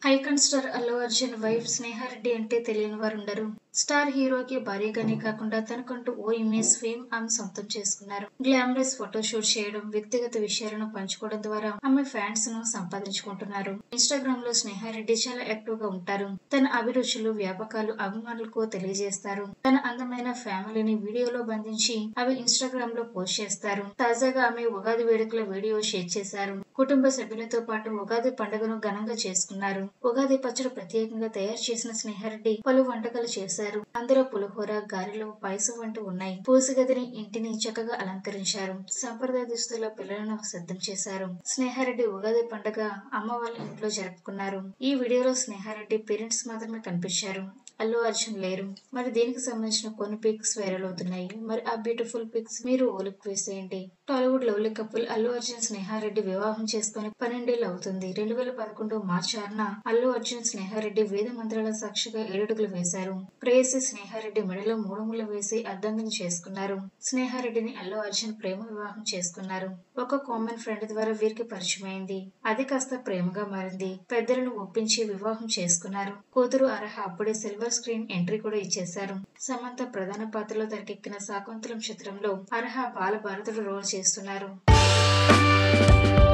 icon star Allu Arjun wife Sneha Reddy అంటే తెలియని వారు ఉండరు స్టార్ హీరోకి భార్యగానే కాకుండా తనకంటూ ఓ ఇమేజ్ ఫేమ్ ఆమె సొంతం చేసుకున్నారు గ్లామరస్ ఫోటోషూట్ చేయడం వ్యక్తిగత విషయాలను పంచుకోవడం ద్వారా ఆమె ఫ్యాన్స్ ను సంపాదించుకుంటున్నారు ఇన్స్టాగ్రామ్ లో స్నేహారెడ్డి చాలా యాక్టివ్ గా ఉంటారు తన అభిరుచులు వ్యాపకాలు అభిమానులకు తెలియజేస్తారు తన అందమైన ఫ్యామిలీని వీడియోలో బంధించి అవి ఇన్స్టాగ్రామ్ లో పోస్ట్ చేస్తారు తాజాగా ఆమె ఉగాది వేడుకల వీడియో షేర్ చేశారు కుటుంబ సభ్యులతో పాటు ఉగాది పండుగను ఘనంగా చేసుకున్నారు ఉగాది పచ్చడి ప్రత్యేకంగా తయారు చేసిన స్నేహారెడ్డి పలు వంటకాలు చేశారు అందులో పులిహోర గారెలు పాయసం వంటి ఉన్నాయి పూజ గదిని ఇంటిని చక్కగా అలంకరించారు సంప్రదాయ దుస్తుల పిల్లలను సిద్ధం చేశారు స్నేహారెడ్డి ఉగాది పండుగ అమ్మ వాళ్ళ ఇంట్లో జరుపుకున్నారు ఈ వీడియోలో స్నేహారెడ్డి పేరెంట్స్ మాత్రమే కనిపించారు అల్లు అర్జున్ లేరు మరి దీనికి సంబంధించిన కొన్ని పిక్స్ వైరల్ అవుతున్నాయి మరి ఆ బ్యూటిఫుల్ పిక్స్ మీరు ఓలిక్ వేసేయండి టాలీవుడ్ లవ్లీ కపుల్ అల్లు అర్జున్ స్నేహారెడ్డి వివాహం చేసుకుని పన్నెండేళ్ళు అవుతుంది రెండు వేల పదకొండు మార్చి ఆరున అల్లు అర్జున్ స్నేహారెడ్డి వేద మంత్రాల సాక్షిగా ఏడుగులు వేశారు ప్రేయసి స్నేహారెడ్డి మెడలో మూడు ముళ్ళు వేసి అర్ధంగం చేసుకున్నారు స్నేహారెడ్డిని అల్లు అర్జున్ ప్రేమ వివాహం చేసుకున్నారు ఒక కామన్ ఫ్రెండ్ ద్వారా వీరికి పరిచయం అయింది అది కాస్త ప్రేమగా మారింది పెద్దలను ఒప్పించి వివాహం చేసుకున్నారు కూతురు అర్హ అప్పుడే సిల్వర్ స్క్రీన్ ఎంట్రీ కూడా ఇచ్చేశారు సమంత ప్రధాన పాత్రలో తెరకెక్కిన శాకుంతలం చిత్రంలో అర్హ బాలభారతుడు రోల్ చేస్తున్నారు